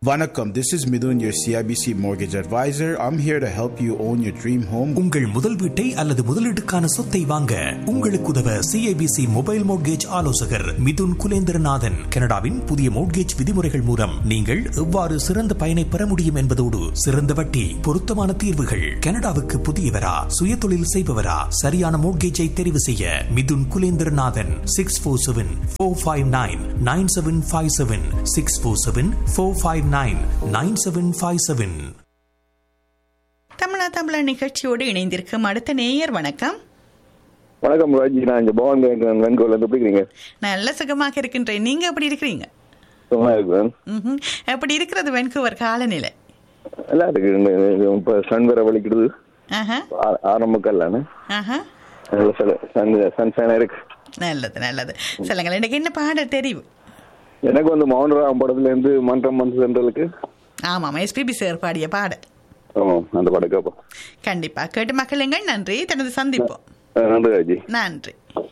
Vanakkam, this is Midun, your CIBC mortgage advisor. I'm here to help you own your dream home. உங்கள் முதல் வீட்டை அல்லது முதலீட்டுக்கான சொத்தை வாங்க உங்களுக்கு உதவ சிஐபிசி மொபைல் மோட்கேஜ் ஆலோசகர் மிதுன் குலேந்திரநாதன் கனடாவின் புதிய மோட்கேஜ் விதிமுறைகள் மூலம் நீங்கள் எவ்வாறு சிறந்த பயனை பெற முடியும் என்பதோடு சிறந்த வட்டி பொருத்தமான தீர்வுகள் கனடாவுக்கு புதியவரா சுயதொழில் செய்பவரா சரியான மோட்கேஜை தெரிவு செய்ய Mithun Kulendranathan six four seven four five nine nine seven five seven six four seven four five nine nine seven five seven தமிழா தமிழா நிகழ்ச்சியோடு இணைந்திருக்கும் அடுத்த நேயர் வணக்கம் வணக்கம் ராஜி நான் இங்க பவன் கேட்கிறேன் வெண்கோல இருந்து எப்படி இருக்கீங்க நல்ல சுகமாக இருக்கின்றேன் நீங்க எப்படி இருக்கிறீங்க சும்மா இருக்கிறேன் ம்ஹும். எப்படி இருக்கிறது வென்கூவர் காலநிலை நல்லா இருக்கு இந்த- இந்த இப்ப சன் வேற வலிக்கிடுது ஆஹா, ஆ- ஆரம்ப கல்லான ஆஹா. நல்ல சன் சன் ஃபேனா இருக்கு நல்லது நல்லது சொல்லுங்கள் எனக்கு என்ன பாடல் தெரியும் எனக்கு வந்து மௌனராம் படத்துல இருந்து மன்றம் மந்த் சென்றலுக்கு ஆமாம் எஸ்பிபி சார் பாடிய பாடல் ஆமாம் அந்த படம் கேட்போம் கண்டிப்பா கேட்டு மக்களுங்கள் நன்றி தனது சந்திப்போம் நன்றி ராஜி நன்றி